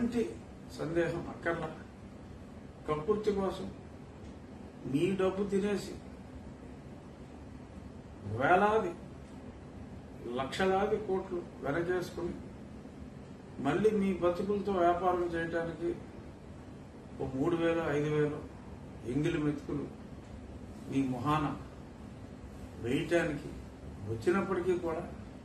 ఎలాంటి సందేహం అక్కర్లా కక్కుర్తి కోసం మీ డబ్బు తినేసి వేలాది లక్షలాది కోట్లు వెనకేసుకుని మళ్ళీ మీ బతుకులతో వ్యాపారం చేయడానికి ఓ మూడు వేలు ఐదు వేలు ఎంగిలి మెతుకులు మీ మొహాన వేయటానికి వచ్చినప్పటికీ కూడా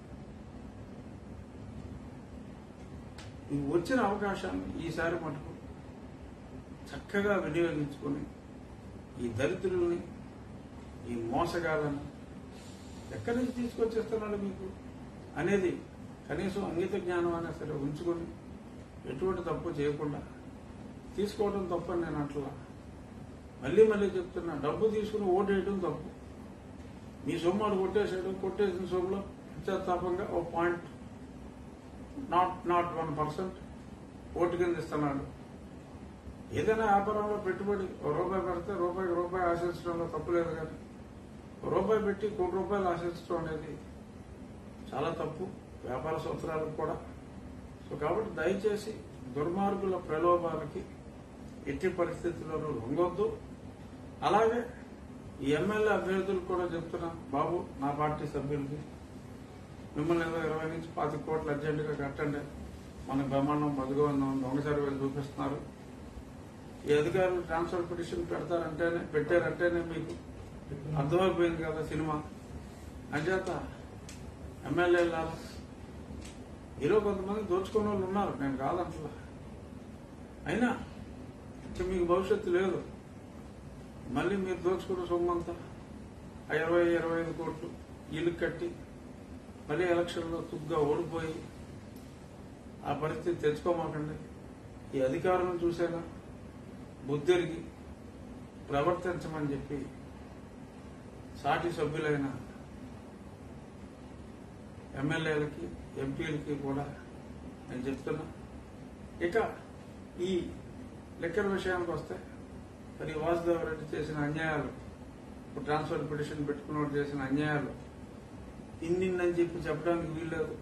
ఈ వచ్చిన అవకాశాన్ని ఈసారి మటుకు చక్కగా వినియోగించుకొని ఈ దరిద్రుల్ని ఈ మోసగాళ్ళని ఎక్కడి నుంచి తీసుకొచ్చేస్తున్నాడు మీకు అనేది కనీసం అంగిత జ్ఞానం అయినా సరే ఉంచుకొని ఎటువంటి తప్పు చేయకుండా తీసుకోవడం తప్పు అని నేను అంటలా మళ్ళీ మళ్ళీ చెప్తున్నా డబ్బు తీసుకుని ఓటేయడం తప్పు మీ సొమ్ము వాడు కొట్టేసాడు కొట్టేసిన సొమ్ములో పశ్చాత్తాపంగా o point naught naught one percent vote కింద ఇస్తున్నాడు ఏదైనా వ్యాపారంలో పెట్టుబడి ఓ రూపాయి పెడితే రూపాయికి రూపాయి ఆశించడంలో తప్పులేదు కానీ ఓ రూపాయి పెట్టి కోటి రూపాయలు ఆశించడం అనేది చాలా తప్పు వ్యాపార సూత్రాలకు కూడా సో కాబట్టి దయచేసి దుర్మార్గుల ప్రలోభాలకి ఎట్టి పరిస్థితుల్లోనూ లొంగొద్దు అలాగే ఈ ఎమ్మెల్యే అభ్యర్థులు కూడా చెప్తున్నా బాబు నా పార్టీ సభ్యులకి మిమ్మల్ని ఏదో ఇరవై నుంచి పాతి కోట్లు అర్జెంటుగా కట్టండి మన బ్రహ్మాండం మధుగా ఉందాం దొంగ సర్వేలు చూపిస్తున్నారు ఈ అధికారులు ట్రాన్స్ఫర్ పిటిషన్ పెడతారంటేనే పెట్టారంటేనే మీకు అర్థమైపోయింది కదా సినిమా అంచేత ఎమ్మెల్యే లాగా ఈలో కొంతమంది దోచుకున్న వాళ్ళు ఉన్నారు నేను కాదంటలా అయినా ఇక మీకు భవిష్యత్తు లేదు మళ్ళీ మీరు దోచుకున్న సొమ్మంతా ఆ ఇరవై ఇరవై ఐదు కోట్లు ఇల్లు కట్టి మళ్ళీ ఎలక్షన్లో తుగ్గా ఓడిపోయి ఆ పరిస్థితి తెచ్చుకోమాకండి ఈ అధికారులను చూసేనా బుద్ధిరిగి ప్రవర్తించమని చెప్పి సాటి సభ్యులైన ఎమ్మెల్యేలకి ఎంపీలకి కూడా నేను చెప్తున్నా ఇక ఈ లెక్కల విషయానికి వస్తే మరి వాసుదేవ్ రెడ్డి చేసిన అన్యాయాలు ఇప్పుడు ట్రాన్స్ఫర్ పిటిషన్ పెట్టుకున్నవాడు చేసిన అన్యాయాలు ఇన్నిన్నని చెప్పి చెప్పడానికి వీల్లేదు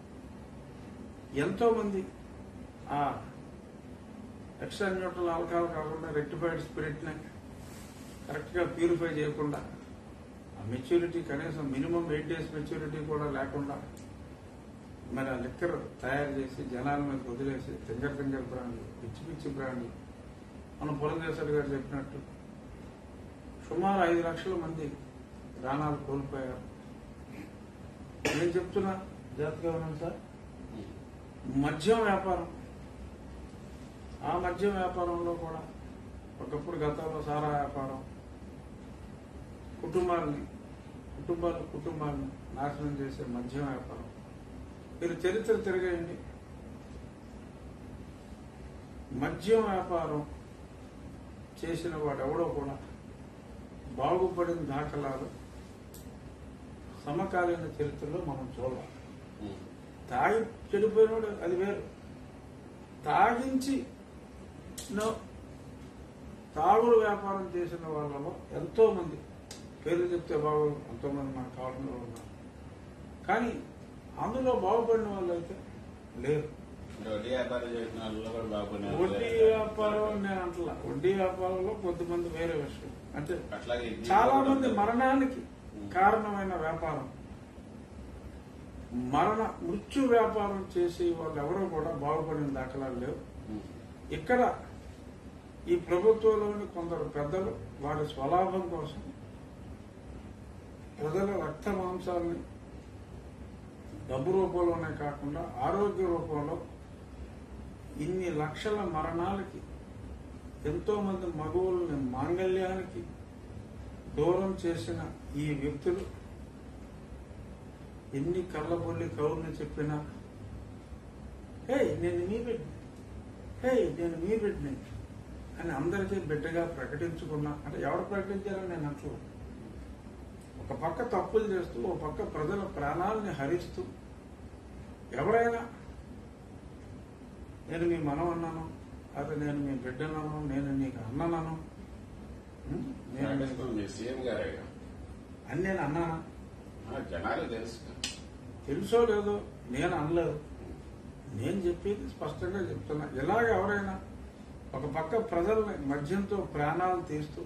ఎంతో మంది ఆ ఎక్స్ట్రా న్యూట్రల్ ఆల్కహాల్ కాకుండా రెక్టిఫైడ్ స్పిరిట్ ని కరెక్ట్ గా ప్యూరిఫై చేయకుండా ఆ మెచ్యూరిటీ కనీసం మినిమం ఎయిట్ డేస్ మెచ్యూరిటీ కూడా లేకుండా మరి ఆ లిక్కర్ తయారు చేసి జనాల మీద వదిలేసి తింగర్ తింగర్ బ్రాండ్లు పిచ్చి పిచ్చి బ్రాండ్లు మన పురంధేశ్వరి గారు చెప్పినట్టు సుమారు ఐదు లక్షల మంది ప్రాణాలు కోల్పోయారు నేను చెప్తున్నా జాగ్రత్తగా ఉన్నాను సార్ మద్యం వ్యాపారం ఆ మద్యం వ్యాపారంలో కూడా ఒకప్పుడు గతంలో సారా వ్యాపారం కుటుంబాలని కుటుంబాలు కుటుంబాలను నాశనం చేసే మద్యం వ్యాపారం మీరు చరిత్ర తిరగేయండి మద్యం వ్యాపారం చేసిన వాడు ఎవడో కూడా బాగుపడిన దాఖలాలు సమకాలీన చరిత్రలో మనం చూడాలి తాగి చెడిపోయినోడు అది వేరు తాగించి నో తాగుడు వ్యాపారం చేసిన వాళ్ళలో ఎంతో మంది పేర్లు చెప్తే బాగు ఎంతో మంది నాకు కావాలని ఉన్నారు కానీ అందులో బాగుపడిన వాళ్ళు అయితే లేరు వడ్డీ వ్యాపారం చేసిన వాళ్ళు కూడా బాగుపడిన వాళ్ళు వడ్డీ వ్యాపారం అని నేను అంటలా వడ్డీ వ్యాపారంలో కొంతమంది వేరే విషయం అంటే అట్లాగే ఇది చాలా కూడా మంది ఉంటుంది. మరణానికి కారణమైన వ్యాపారం మరణ మృత్యు వ్యాపారం చేసి వాళ్ళు ఎవరో కూడా బాగుపడిన దాఖలాలు లేవు ఉమ్. ఇక్కడ ఈ ప్రభుత్వంలోని కొందరు పెద్దలు వారి స్వలాభం కోసం ప్రజల రక్త మాంసాలని డబ్బు రూపంలోనే కాకుండా ఆరోగ్య రూపంలో ఇన్ని లక్షల మరణాలకి ఎంతో మంది మగువుల్ని మాంగళ్యానికి దూరం చేసిన ఈ వ్యక్తులు ఎన్ని కళ్ళబొల్లి కౌర్లు చెప్పినా హే నేను మీ బిడ్డ హే నేను మీ బిడ్డని అని అందరికీ బిడ్డగా ప్రకటించుకున్నా అంటే ఎవరు ప్రకటించారని నేను అంటలేదు ఒక పక్క తప్పులు చేస్తూ ఒక పక్క ప్రజల ప్రాణాలని హరిస్తూ ఎవరైనా నేను మీ మనం అన్నాను అది నేను మీ బిడ్డనను నేను నీకు అన్ననను ఉం? నేను ప్రకటిస్తుంది మీ సీఎం గారే అని నేను అన్నానా ఆ, జనాలు తెలుసు తెలుసో లేదో నేను అనలేదు నేను చెప్పేది స్పష్టంగా చెప్తున్నా ఇలాగ ఎవరైనా ఒక పక్క ప్రజల్ని మద్యంతో ప్రాణాలు తీస్తూ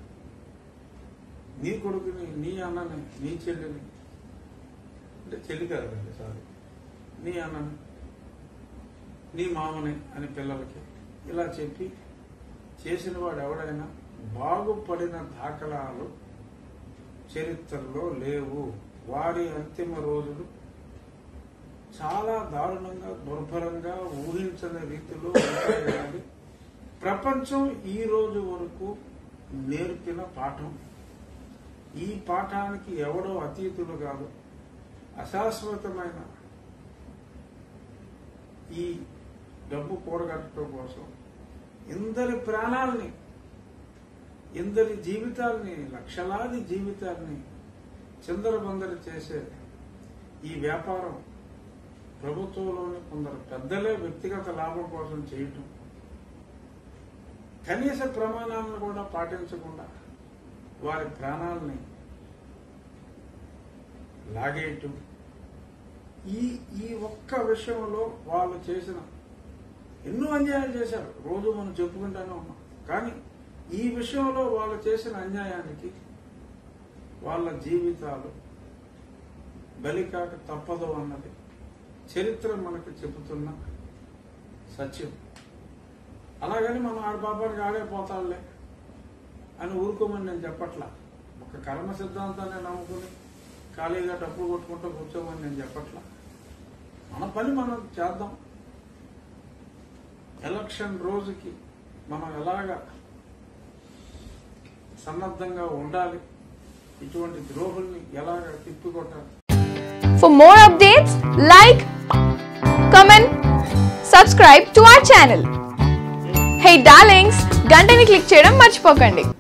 నీ కొడుకుని నీ అన్నని నీ చెల్లిని అంటే చెల్లి కదండి సారీ నీ అన్నని నీ మామని అని పిల్లలకి ఇలా చెప్పి చేసిన వాడు ఎవడైనా బాగుపడిన దాఖలాలు చరిత్రలో లేవు వారి అంతిమ రోజులు చాలా దారుణంగా దుర్భరంగా ఊహించని రీతిలో ఉంటాయని ప్రపంచం ఈ రోజు వరకు నేర్పిన పాఠం ఈ పాఠానికి ఎవడో అతీతులు కాదు అశాశ్వతమైన ఈ డబ్బు కూడగట్టడం కోసం ఇందరి ప్రాణాల్ని ఇందరి జీవితాల్ని లక్షలాది జీవితాల్ని చిందరబందర చేసే ఈ వ్యాపారం ప్రభుత్వంలోని కొందరు పెద్దలే వ్యక్తిగత లాభం కోసం చేయటం కనీస ప్రమాణాలను కూడా పాటించకుండా వారి ప్రాణాలని లాగేయటం ఈ ఈ ఒక్క విషయంలో వాళ్ళు చేసిన ఎన్నో అన్యాయాలు చేశారు రోజు మనం చెప్పుకుంటానే ఉన్నాం కానీ ఈ విషయంలో వాళ్ళు చేసిన అన్యాయానికి వాళ్ళ జీవితాలు బలికాక తప్పదు అన్నది చరిత్ర మనకు చెబుతున్న సత్యం అలాగని మనం ఆడ బాబానికి ఆడే పోతాడులే అని ఊరుకోమని నేను చెప్పట్లా ఒక కర్మ సిద్ధాంతాన్ని నమ్ముకుని ఖాళీగా డబ్బులు కొట్టుకుంటూ కూర్చోమని నేను చెప్పట్లా మన పని మనం చేద్దాం ఎలక్షన్ రోజుకి మనం ఎలాగా సన్నద్ధంగా ఉండాలి ఇటువంటి ద్రోహుల్ని ఎలాగ తిప్పికొట్టాలి For more updates, like, comment, subscribe to our channel. Hey darlings, గంటని click చేయడం మర్చిపోకండి